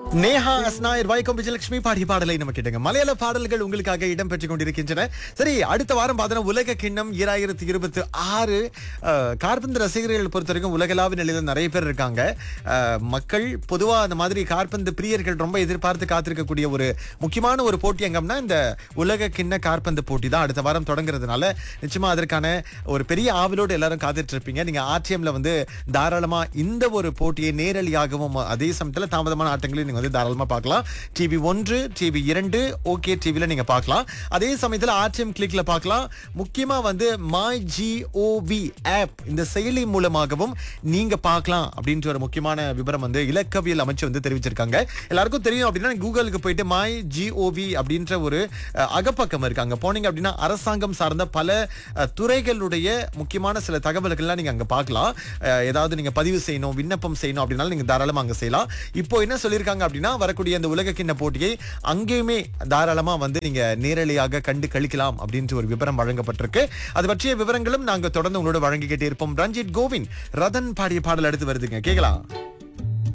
நேஹா அஸ்னாயர் வாய்க்கும் விஜயலட்சுமி பாடிய பாடலை நம்ம கேட்டுங்க மலையாள பாடல்கள் உங்களுக்காக இடம் பெற்றுக் கொண்டிருக்கின்றன சரி அடுத்த வாரம் பார்த்தீங்கன்னா உலக கிண்ணம் ஈராயிரத்தி இருபத்தி ஆறு அஹ், காற்பந்து ரசிகர்கள் பொறுத்த வரைக்கும் உலகளாவிய நிலையில நிறைய பேர் இருக்காங்க அஹ், மக்கள் பொதுவா அந்த மாதிரி காற்பந்து பிரியர்கள் ரொம்ப எதிர்பார்த்து காத்திருக்கக்கூடிய ஒரு முக்கியமான ஒரு போட்டி எங்கம்னா இந்த உலக கிண்ண காற்பந்து போட்டி தான் அடுத்த வாரம் தொடங்குறதுனால நிச்சயமா அதற்கான ஒரு பெரிய ஆவலோடு எல்லாரும் காத்துட்டு இருப்பீங்க நீங்க ஆர்டிஎம்ல வந்து தாராளமா இந்த ஒரு போட்டியை நேரலையாகவும் அதே சமயத்துல தாமதமான ஆட்டங்களையும் நீங்க வந்து தாராளமா பார்க்கலாம் டிவி ஒன்று டிவி இரண்டு ஓகே டிவில நீங்க பார்க்கலாம் அதே சமயத்துல ஆர்டிஎம் கிளிக்ல பார்க்கலாம் முக்கியமா வந்து மை ஜிஓவி ஆப் இந்த செயலி மூலமாகவும் நீங்க பார்க்கலாம் அப்படின்ற ஒரு முக்கியமான விவரம் வந்து இலக்கவியல் அமைச்சு வந்து தெரிவிச்சிருக்காங்க எல்லாருக்கும் தெரியும் அப்படின்னா கூகுளுக்கு போயிட்டு மை ஜிஓவி அப்படின்ற ஒரு அஹ், அகப்பக்கம் இருக்கு அங்க போனீங்க அப்படின்னா அரசாங்கம் சார்ந்த பல அஹ், துறைகளுடைய முக்கியமான சில தகவல்கள்லாம் நீங்க அங்க பார்க்கலாம் அஹ், ஏதாவது நீங்க பதிவு செய்யணும் விண்ணப்பம் செய்யணும் அப்படின்னாலும் நீங்க தாராளமா அங்க செய்யலாம் இப்போ என்ன சொல்லியிருக்காங்க அப்படின்னா வரக்கூடிய அந்த உலக கிண்ண போட்டியை அங்கேயுமே தாராளமா வந்து நீங்க நேரலையாக கண்டு கழிக்கலாம் அப்படின்ற ஒரு விவரம் வழங்கப்பட்டிருக்கு அது பற்றிய விவரங்களும் நாங்க தொடர்ந்து உங்களோட வழங்கிக்கிட்டே இருப்போம் ரஞ்சித் கோவிந்த் ரதன் பாடிய பாடல் அடுத்து வருதுங்க கேக்கலாம்